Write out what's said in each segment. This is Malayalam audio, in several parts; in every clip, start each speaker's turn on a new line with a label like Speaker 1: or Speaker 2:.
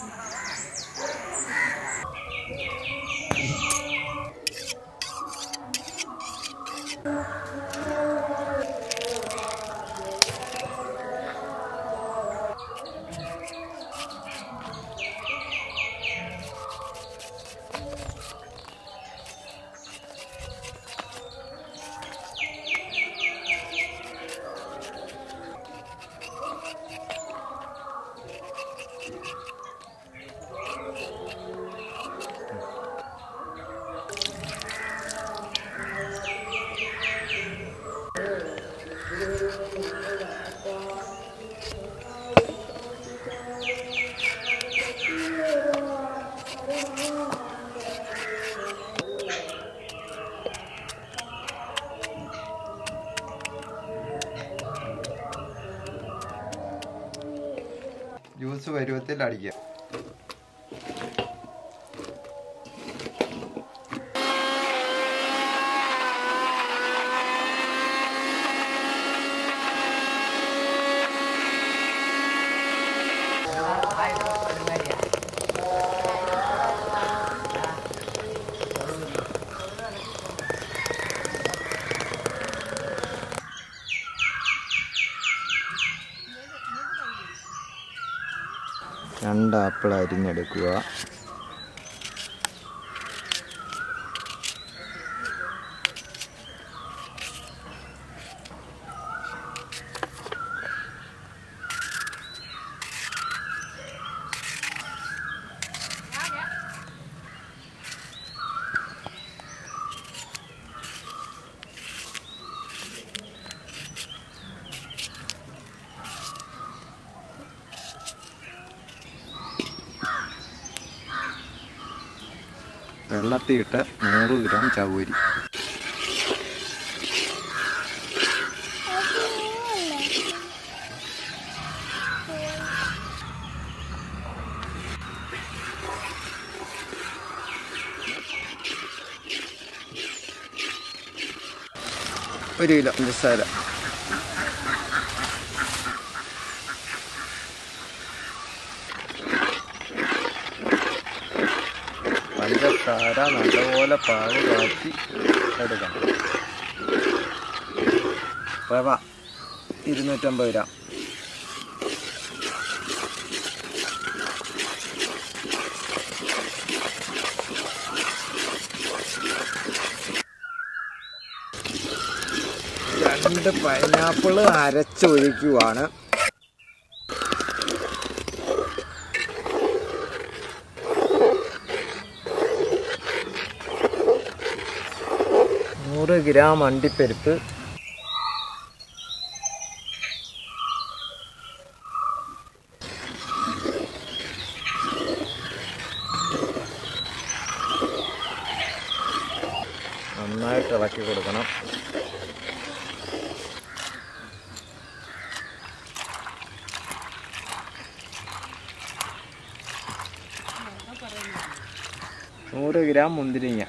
Speaker 1: ജ്യൂസ് പരുവത്തിൽ അടിക്കുക രണ്ട് ആപ്പിൾ അരിഞ്ഞെടുക്കുക വെള്ളത്തിയിട്ട് നൂറ് ഗ്രാം ചവരി ഒരു കിലോ പഞ്ചസാര പഞ്ചസാര നല്ലപോലെ പാല് കാച്ചി എടുക്കണം റവ ഇരുന്നൂറ്റമ്പത് ഗ്രാം രണ്ട് പൈനാപ്പിൾ അരച്ചൊഴിക്കുവാണ് നൂറ് ഗ്രാം അണ്ടിപ്പരിപ്പ് നന്നായിട്ട് ഇളക്കി കൊടുക്കണം നൂറ് ഗ്രാം മുന്തിരിങ്ങ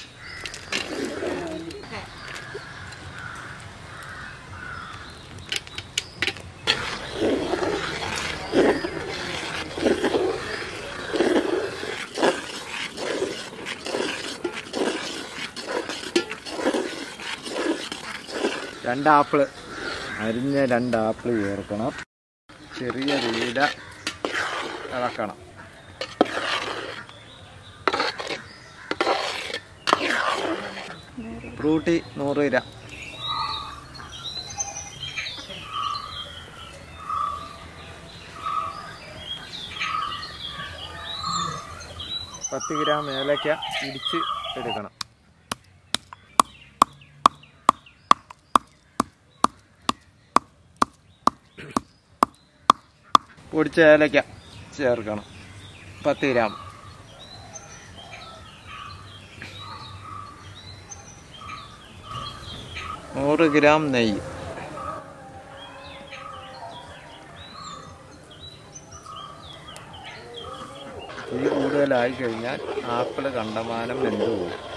Speaker 1: രണ്ട് ആപ്പിള് അരിഞ്ഞ രണ്ട് ആപ്പിൾ ചേർക്കണം ചെറിയ തീര ഇളക്കണം ഫ്രൂട്ടി നൂറ് ഗ്രാം പത്ത് ഗ്രാം ഏലക്ക ഇടിച്ച് എടുക്കണം പൊടിച്ച ഏലക്ക ചേർക്കണം പത്ത് ഗ്രാം നൂറ് ഗ്രാം നെയ്യ് തീ കൂടുതലായി കഴിഞ്ഞാൽ ആപ്പിൾ കണ്ടമാനം വെന്തു പോകും